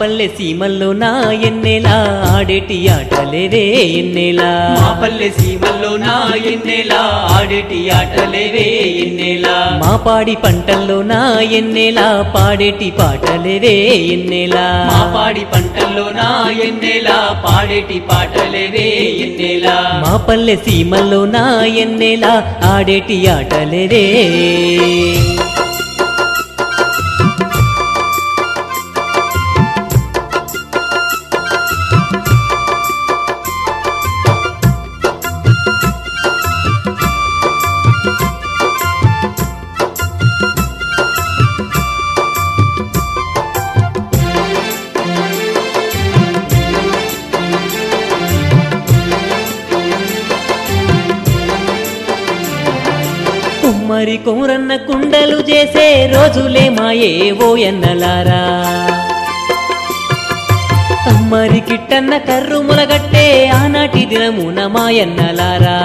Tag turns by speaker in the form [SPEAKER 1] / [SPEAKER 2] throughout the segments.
[SPEAKER 1] పల్లె సీమల్లో నా ఎన్నెలా ఆడేటి ఆటలేవే ఎన్నెలా
[SPEAKER 2] మా పల్లె సీమల్లో నా ఎన్నెలా ఆడేటి ఆటలేవే ఎన్నెలా
[SPEAKER 1] మా పాడి పంటల్లో నా ఎన్నెలా పాడేటి పాటలేవే ఎన్నెలా
[SPEAKER 2] మా పాడి పంటల్లో నా ఎన్నెలా పాడేటి పాటలేవే ఎన్నెలా
[SPEAKER 1] మా పల్లె సీమల్లో నా ఎన్నెలా ఆడేటి ఆటలేవే కుమ్మరి కుమరన్న కుండలు చేసే రోజులే మాయే ఓ ఎన్నలారా కమ్మరి కిట్టన్న కర్రు ములగట్టే ఆనాటి దినమున మాయన్నలారా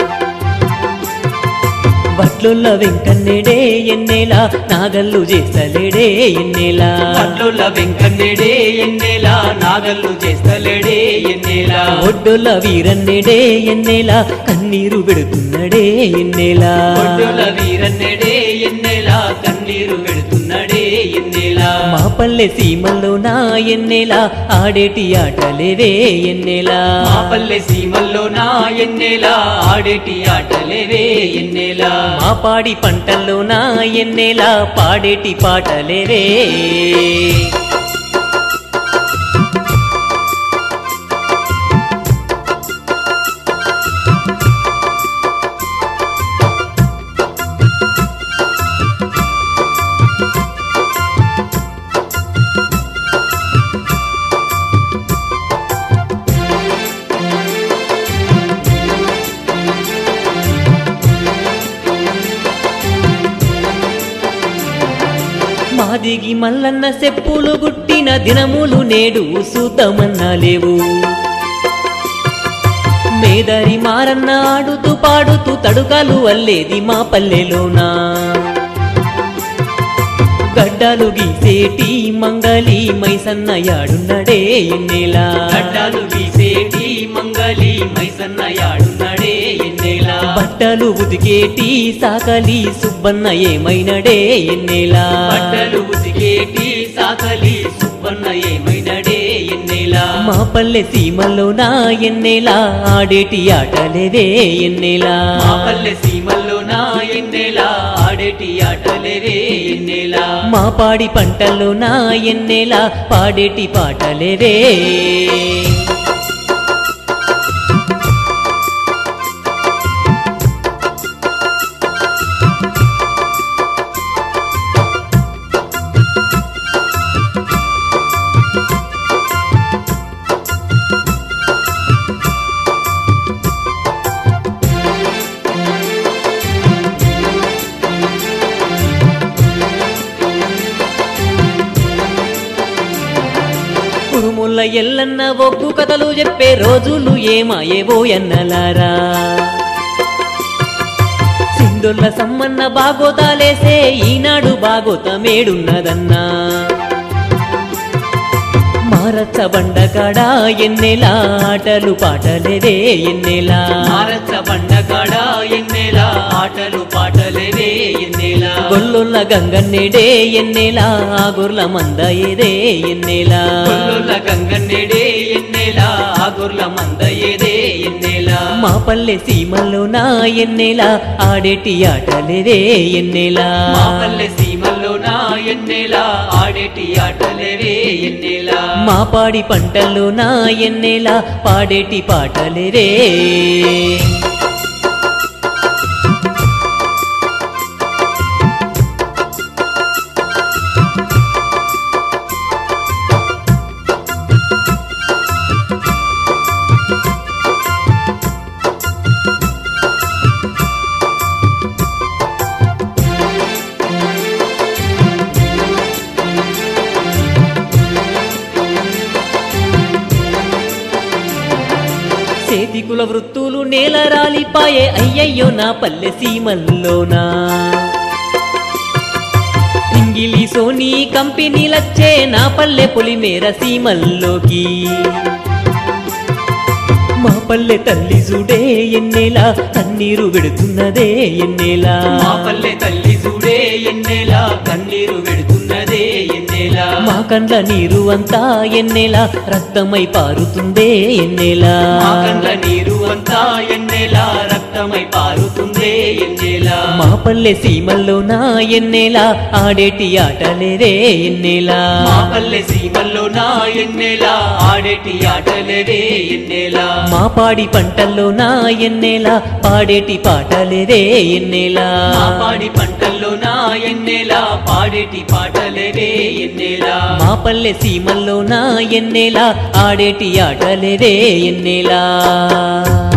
[SPEAKER 1] వట్లుల్ల వెంకన్నెడే ఎన్నెలా నాగల్లు చేస్తలేడే ఎన్నెలా
[SPEAKER 2] పట్లుల వెంకన్నెడే ఎన్నెలా నాగల్లు చేస్తలేడే ఎన్నెలా
[SPEAKER 1] ఒడ్డుల వీరన్నెడే ఎన్నెలా కన్నీరు పెడుతున్నడే ఎన్నెలా
[SPEAKER 2] ఒడ్డుల వీరన్నెడే ఎన్నెలా కన్నీరు పెడుతున్నడే ఎన్నెలా
[SPEAKER 1] మా పల్లె సీమల్లో నా ఎన్నెలా ఆడేటి ఆటలేవే ఎన్నెలా
[SPEAKER 2] మా పల్లె సీమల్లో నా ఎన్నెలా ఆడేటి ఆటలేవే ఎన్నెలా
[SPEAKER 1] మా పాడి పంటల్లో నా ఎన్నెలా పాడేటి పాటలేవే మాదిగి మల్లన్న సెప్పులు గుట్టిన దినములు నేడు సూతమన్నా లేవు మేదరి మారన్న ఆడుతూ పాడుతూ తడుకాలు అల్లేది మా పల్లెలోనా గడ్డలు గీసేటి మంగళి మైసన్న యాడున్నడే ఎన్నెలా
[SPEAKER 2] గడ్డాలు వీసేటి మంగళి మైసన్న యాడున్నడే ఎన్నెలా
[SPEAKER 1] బట్టలు ఉతికేటి సాకలి సుబ్బన్న ఏమైనడే ఎన్నెలా
[SPEAKER 2] బట్టలు ఉతికేటి సాకలి సుబ్బన్న ఏమైనడే ఎన్నెలా
[SPEAKER 1] మా పల్లె సీమల్లో నా ఎన్నెలా ఆడేటి ఆటలేవే ఎన్నెలా
[SPEAKER 2] మా పల్లె సీమల్లో నా ఎన్నెలా ఆడేటి ఆటలేవే ఎన్నెలా
[SPEAKER 1] మా పాడి పంటల్లో నా ఎన్నెలా పాడేటి పాటలేవే కుడుముల్ల ఎల్లన్న ఒగ్గు కథలు చెప్పే రోజులు ఏమాయేవో ఎన్నలారా సింధుల్ల సమ్మన్న బాగోతాలేసే ఈనాడు బాగోతమేడున్నదన్నా మారచ్చ బండకాడ ఎన్నెలా ఆటలు పాటలేవే ఎన్నెలా
[SPEAKER 2] మారచ్చ బండకాడ ఎన్నెలా ఆటలు పాటలేవే ఎన్నెలా
[SPEAKER 1] గొల్లుల్ల గంగన్నెడే ఎన్నెలా ఆగుర్ల మంద ఏదే ఎన్నెలా
[SPEAKER 2] కొల్లుల గంగన్నెడే ఎన్నెలా ఆగుర్ల మంద ఏదే ఎన్నెలా
[SPEAKER 1] మా పల్లె సీమల్లో నా ఎన్నెలా ఆడేటి ఆటలేదే ఎన్నెలా
[SPEAKER 2] మా పల్లె సీమల్లో నా ఎన్నెలా ఆడేటి ఆటలేవే ఎన్నెలా
[SPEAKER 1] మా పాడి పంటల్లో నా ఎన్నెలా పాడేటి పాటలేరే చేతికుల వృత్తులు నేల రాలిపాయే అయ్యయ్యో నా పల్లె సీమల్లోనా ఇంగిలి సోని కంపెనీలచ్చే నా పల్లె పొలిమేర సీమల్లోకి మా పల్లె తల్లి చూడే ఎన్నేలా కన్నీరు వెడుతున్నదే ఎన్నేలా
[SPEAKER 2] మా పల్లె తల్లి చూడే ఎన్నేలా కన్నీరు వెడుతున్నదే ఎన్నేలా
[SPEAKER 1] మా కండ్ల నీరు అంతా ఎన్నేలా రక్తమై పారుతుందే ఎన్నేలా
[SPEAKER 2] మా కండ్ల నీరు అంతా ఎన్నేలా రక్తమై పారుతుందే ఎన్నేలా
[SPEAKER 1] మా పల్లె సీమల్లో నా ఎన్నేలా ఆడేటి ఆటలేరే ఎన్నేలా
[SPEAKER 2] మా పల్లె సీమల్లో నా ఎన్నేలా ఆడేటి ఆటలేరే ఎన్నేలా
[SPEAKER 1] మా పాడి పంటల్లో నా ఎన్నేలా పాడేటి పాటలేరే ఎన్నేలా
[SPEAKER 2] మా పాడి పంటల్లో నా ఎన్నేలా పాడేటి పాటలేరే ఎన్నేలా
[SPEAKER 1] మా పల్లె సీమల్లో నా ఎన్నేలా ఆడేటి ఆటలేరే ఎన్నేలా